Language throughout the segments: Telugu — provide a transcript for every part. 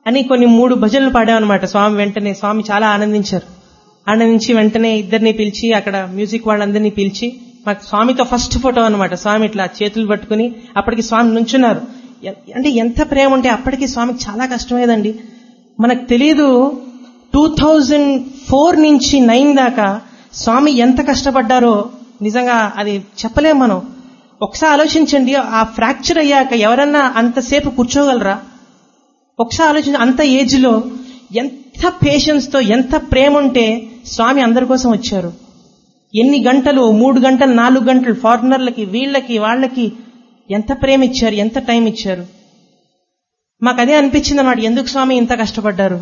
అని కొన్ని మూడు భజనలు పాడామన్నమాట స్వామి వెంటనే స్వామి చాలా ఆనందించారు ఆనందించి వెంటనే ఇద్దరిని పిలిచి అక్కడ మ్యూజిక్ వాళ్ళందరినీ పిలిచి మాకు స్వామితో ఫస్ట్ ఫోటో అన్నమాట స్వామి ఇట్లా చేతులు పట్టుకుని అప్పటికి స్వామి నుంచున్నారు ఎ- అంటే ఎంత ప్రేమ ఉంటే అప్పటికి స్వామికి చాలా కష్టమేదండి మనకు తెలియదు టూ థౌజండ్ ఫోర్ నుంచి నైన్ దాకా స్వామి ఎంత కష్టపడ్డారో నిజంగా అది చెప్పలేం మనం ఒకసారి ఆలోచించండి ఆ ఫ్రాక్చర్ అయ్యాక ఎవరన్నా అంతసేపు కూర్చోగలరా ఒకసారి ఆలోచించి అంత ఏజ్ లో ఎంత పేషెన్స్ తో ఎంత ప్రేమ ఉంటే స్వామి అందరి కోసం వచ్చారు ఎన్ని గంటలు మూడు గంటలు నాలుగు గంటలు ఫారినర్లకి వీళ్ళకి వాళ్ళకి ఎంత ప్రేమ ఇచ్చారు ఎంత టైం ఇచ్చారు మాకు అదే అనిపించింది అన్నమాట ఎందుకు స్వామి ఇంత కష్టపడ్డారు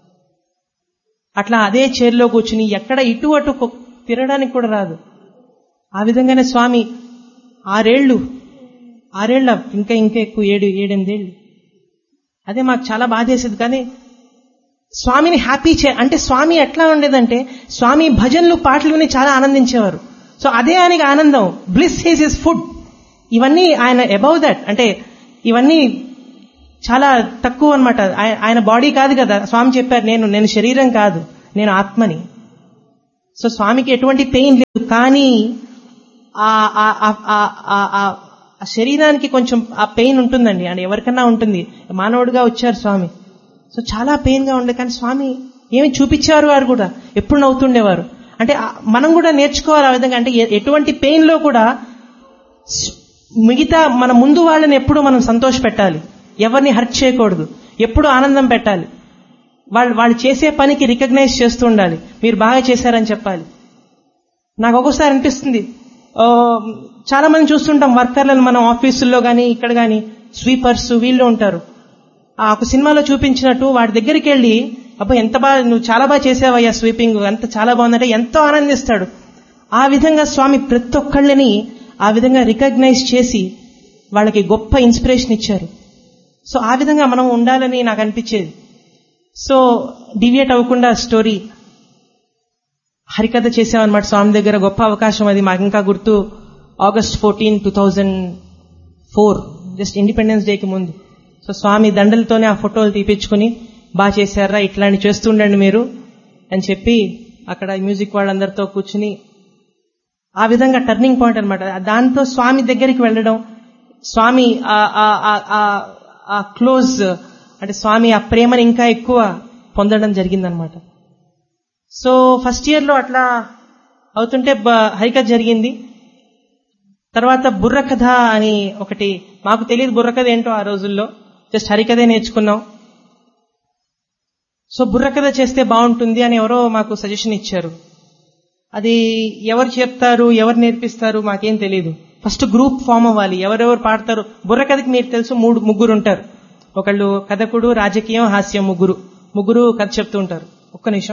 అట్లా అదే చైర్లో కూర్చుని ఎక్కడ ఇటు అటు కొ- తిరగడానికి కూడా రాదు ఆ విధంగానే స్వామి ఆరేళ్లు ఆరేళ్ల ఇంకా ఇంకా ఎక్కువ ఏడు ఏడెనిమిదేళ్ళు అదే మాకు చాలా బాధేసేది కానీ స్వామిని హ్యాపీ చే అంటే స్వామి ఎట్లా ఉండేదంటే స్వామి భజనలు పాటలు విని చాలా ఆనందించేవారు సో అదే ఆయనకి ఆనందం బ్లిస్ హీస్ ఇస్ ఫుడ్ ఇవన్నీ ఆయన అబౌవ్ దట్ అంటే ఇవన్నీ చాలా తక్కువ అనమాట ఆయన బాడీ కాదు కదా స్వామి చెప్పారు నేను నేను శరీరం కాదు నేను ఆత్మని సో స్వామికి ఎటువంటి పెయిన్ లేదు కానీ ఆ ఆ- ఆ- ఆ- ఆ- ఆ- ఆ శరీరానికి కొంచెం ఆ పెయిన్ ఉంటుందండి అండ్ ఎవరికన్నా ఉంటుంది మానవుడిగా వచ్చారు స్వామి సో చాలా పెయిన్ గా ఉండే కానీ స్వామి ఏమి చూపించారు వారు కూడా ఎప్పుడు నవ్వుతుండేవారు అంటే ఆ- మనం కూడా నేర్చుకోవాలి ఆ విధంగా అంటే ఎ- ఎటువంటి పెయిన్ లో కూడా స్- మిగతా మన ముందు వాళ్ళని ఎప్పుడు మనం సంతోష పెట్టాలి ఎవరిని హర్ట్ చేయకూడదు ఎప్పుడు ఆనందం పెట్టాలి వాళ్ళు వాళ్ళు చేసే పనికి రికగ్నైజ్ చేస్తూ ఉండాలి మీరు బాగా చేశారని చెప్పాలి నాకు ఒక్కోసారి అనిపిస్తుంది ఆ, చాలా మంది చూస్తుంటాం వర్కర్లను మనం ఆఫీసుల్లో కానీ ఇక్కడ కానీ స్వీపర్స్ వీళ్ళు ఉంటారు ఆ ఒక సినిమాలో చూపించినట్టు వాడి దగ్గరికి వెళ్ళి అబ్బా ఎంత బాగా నువ్వు చాలా బాగా చేసావయ్యా స్వీపింగ్ అంత చాలా బాగుందంటే ఎంతో ఆనందిస్తాడు ఆ విధంగా స్వామి ప్రతి ఒక్కళ్ళని ఆ విధంగా రికగ్నైజ్ చేసి వాళ్ళకి గొప్ప ఇన్స్పిరేషన్ ఇచ్చారు సో ఆ విధంగా మనం ఉండాలని నాకు అనిపించేది సో డివియేట్ అవ్వకుండా స్టోరీ హరికథ చేసామన్నమాట స్వామి దగ్గర గొప్ప అవకాశం అది మాకు ఇంకా గుర్తు August fourteen two thousand four just independence డేకి ముందు సో స్వామి దండలతోనే ఆ ఫోటోలు తీపించుకుని బాగా చేశారా ఇట్లాంటి చేస్తుండండి మీరు అని చెప్పి అక్కడ మ్యూజిక్ వాళ్ళందరితో కూర్చుని ఆ విధంగా టర్నింగ్ పాయింట్ అనమాట దాంతో స్వామి దగ్గరికి వెళ్ళడం స్వామి ఆ- ఆ- ఆ- ఆ- ఆ క్లోజ్ అంటే స్వామి ఆ ప్రేమని ఇంకా ఎక్కువ పొందడం జరిగిందనమాట సో ఫస్ట్ ఇయర్ లో అట్లా అవుతుంటే బ- హరికథ జరిగింది తర్వాత బుర్రకథ అని ఒకటి మాకు తెలియదు బుర్రకథ ఏంటో ఆ రోజుల్లో జస్ట్ హరికథే నేర్చుకున్నాం సో బుర్రకథ చేస్తే బాగుంటుంది అని ఎవరో మాకు సజెషన్ ఇచ్చారు అది ఎవరు చెప్తారు ఎవరు నేర్పిస్తారు మాకేం తెలియదు ఫస్ట్ గ్రూప్ ఫామ్ అవ్వాలి ఎవరెవరు పాడతారు బుర్రకథకి మీరు తెలుసు మూడు ముగ్గురు ఉంటారు ఒకళ్ళు కథకుడు రాజకీయం హాస్యం ముగ్గురు ముగ్గురు కథ చెప్తూ ఉంటారు ఒక్క నిమిషం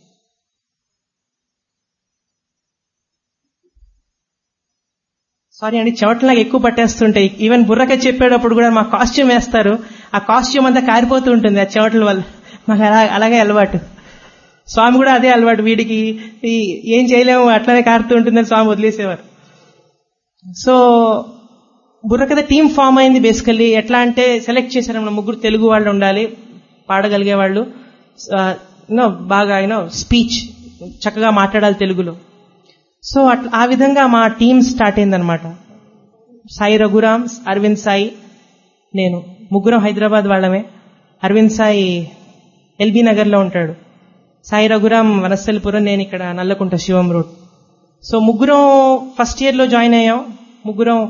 సారీ అండి చెవట్లాగా ఎక్కువ పట్టేస్తుంటాయి ఈవెన్ బుర్రక చెప్పేటప్పుడు కూడా మా కాస్ట్యూమ్ వేస్తారు ఆ కాస్ట్యూమ్ అంతా కారిపోతూ ఉంటుంది ఆ చెవటల వల్ల మాకు అలా అలాగే అలవాటు స్వామి కూడా అదే అలవాటు వీడికి ఈ ఏం చేయలేము అట్లనే కారుతూ ఉంటుందని స్వామి వదిలేసేవారు సో బుర్రకథ టీం ఫామ్ అయింది బేసికల్లీ ఎట్లా అంటే సెలెక్ట్ చేశారు మన ముగ్గురు తెలుగు వాళ్ళు ఉండాలి పాడగలిగే వాళ్ళు యూనో బాగా యూనో స్పీచ్ చక్కగా మాట్లాడాలి తెలుగులో సో అట్లా ఆ విధంగా మా టీం స్టార్ట్ అయిందనమాట సాయి రఘురామ్ అరవింద్ సాయి నేను ముగ్గురం హైదరాబాద్ వాళ్ళమే అరవింద్ సాయి ఎల్బీ నగర్లో ఉంటాడు సాయి రఘురామ్ వనస్థలిపురం నేను ఇక్కడ నల్లకుంట శివం రోడ్ సో ముగ్గురం ఫస్ట్ ఇయర్ లో జాయిన్ అయ్యాం ముగ్గురం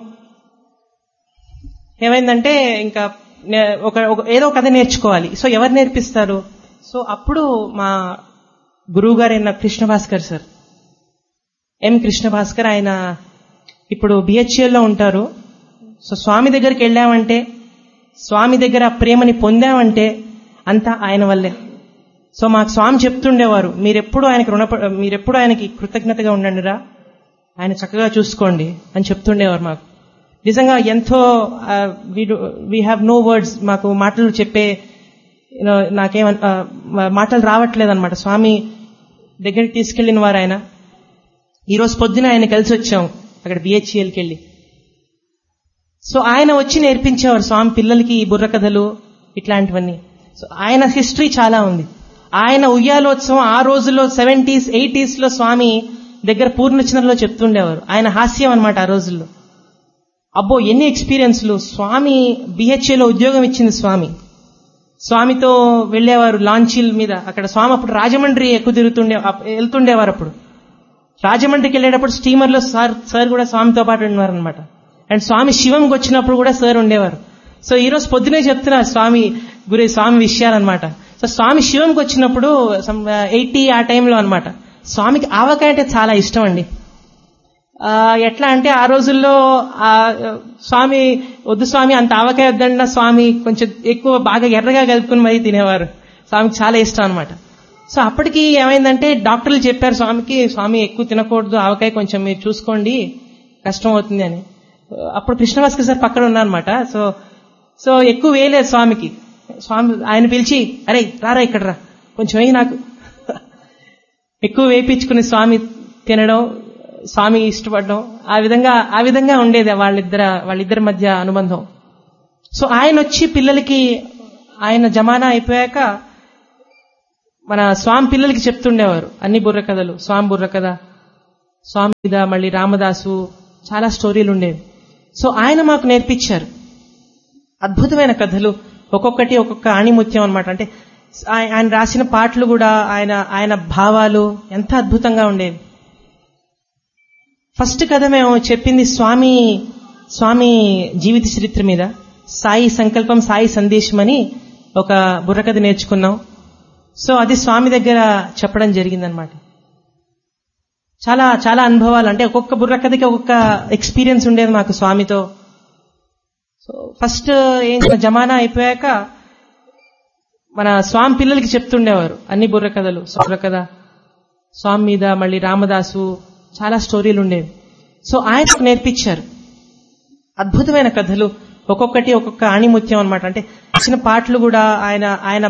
ఏమైందంటే ఇంకా నే- ఒక ఒక- ఏదో కథ నేర్చుకోవాలి సో ఎవరు నేర్పిస్తారు సో అప్పుడు మా గురువు గారైన కృష్ణ భాస్కర్ సార్ ఎం కృష్ణ భాస్కర్ ఆయన ఇప్పుడు BHL లో ఉంటారు సో స్వామి దగ్గరికి వెళ్ళామంటే స్వామి దగ్గర ఆ ప్రేమని పొందామంటే అంతా ఆయన వల్లే సో మాకు స్వామి చెప్తుండేవారు మీరెప్పుడు ఆయనకి రుణ మీరెప్పుడు ఆయనకి కృతజ్ఞతగా ఉండండిరా ఆయన చక్కగా చూసుకోండి అని చెప్తుండేవారు మాకు నిజంగా ఎంతో వీ హ్యావ్ నో వర్డ్స్ మాకు మాటలు చెప్పే you know, నాకేం ఆ, మాటలు రావట్లేదు అనమాట స్వామి దగ్గరికి తీసుకెళ్లిన వారు ఆయన ఈ రోజు పొద్దున ఆయన కలిసి వచ్చాం అక్కడ బిహెచ్ఎల్కి వెళ్ళి సో ఆయన వచ్చి నేర్పించేవారు స్వామి పిల్లలకి ఈ బుర్ర కథలు ఇట్లాంటివన్నీ సో ఆయన హిస్టరీ చాలా ఉంది ఆయన ఉయ్యాలోత్సవం ఆ రోజుల్లో సెవెంటీస్ ఎయిటీస్ లో స్వామి దగ్గర పూర్ణచంద్రలో చెప్తుండేవారు ఆయన హాస్యం అనమాట ఆ రోజుల్లో అబ్బో ఎన్ని ఎక్స్పీరియన్స్లు స్వామి బిహెచ్ఏలో ఉద్యోగం ఇచ్చింది స్వామి స్వామితో వెళ్ళేవారు లాంచీల మీద అక్కడ స్వామి అప్పుడు రాజమండ్రి ఎక్కువ తిరుగుతుండే అప్- వెళ్తుండేవారు అప్పుడు రాజమండ్రికి వెళ్ళేటప్పుడు స్టీమర్లో సార్ సార్ కూడా స్వామితో పాటు ఉండేవారు అనమాట అండ్ స్వామి శివంకి వచ్చినప్పుడు కూడా సార్ ఉండేవారు సో ఈ రోజు పొద్దునే చెప్తున్నారు స్వామి గురి స్వామి విషయాలన్నమాట సో స్వామి శివంకి వచ్చినప్పుడు ఎయిటీ ఆ టైంలో అన్నమాట స్వామికి ఆవకాయ అంటే చాలా ఇష్టం అండి ఆ, ఎట్లా అంటే ఆ రోజుల్లో ఆ స్వామి వద్దు స్వామి అంత ఆవకాయ వద్దన్న స్వామి కొంచెం ఎక్కువ బాగా ఎర్రగా కలుపుకుని మరీ తినేవారు స్వామికి చాలా ఇష్టం అనమాట సో అప్పటికి ఏమైందంటే డాక్టర్లు చెప్పారు స్వామికి స్వామి ఎక్కువ తినకూడదు ఆవకాయ కొంచెం మీరు చూసుకోండి కష్టం అవుతుంది అని అప్పుడు కృష్ణవాస్కర్ సార్ పక్కన ఉన్నారనమాట సో సో ఎక్కువ వేయలేదు స్వామికి స్వామి ఆయన పిలిచి అరే రారా ఇక్కడ రా కొంచెం వేయి నాకు ఎక్కువ వేయించుకుని స్వామి తినడం స్వామి ఇష్టపడడం ఆ విధంగా ఆ విధంగా ఉండేది వాళ్ళిద్దర వాళ్ళిద్దరి మధ్య అనుబంధం సో ఆయన వచ్చి పిల్లలకి ఆయన జమానా అయిపోయాక మన స్వామి పిల్లలకి చెప్తుండేవారు అన్ని బుర్ర కథలు స్వామి బుర్ర కథ స్వామి మీద మళ్ళీ రామదాసు చాలా స్టోరీలు ఉండేవి సో ఆయన మాకు నేర్పించారు అద్భుతమైన కథలు ఒక్కొక్కటి ఒక్కొక్క ఆణిముత్యం అనమాట అంటే ఆయ- ఆయన రాసిన పాటలు కూడా ఆయన ఆయన భావాలు ఎంత అద్భుతంగా ఉండేవి ఫస్ట్ కథ మేము చెప్పింది స్వామి స్వామి జీవిత చరిత్ర మీద సాయి సంకల్పం సాయి సందేశం అని ఒక బుర్రకథ నేర్చుకున్నాం సో అది స్వామి దగ్గర చెప్పడం జరిగిందనమాట చాలా చాలా అనుభవాలు అంటే ఒక్కొక్క బుర్రకథకి ఒక్కొక్క ఎక్స్పీరియన్స్ ఉండేది మాకు స్వామితో సో ఫస్ట్ ఏం జమానా అయిపోయాక మన స్వామి పిల్లలకి చెప్తుండేవారు అన్ని బుర్ర కథలు బుర్ర కథ స్వామి మీద మళ్ళీ రామదాసు చాలా స్టోరీలు ఉండేవి సో ఆయన నేర్పించారు అద్భుతమైన కథలు ఒక్కొక్కటి ఒక్కొక్క ఆణిముత్యం అనమాట అంటే చిన్న పాటలు కూడా ఆయన ఆయన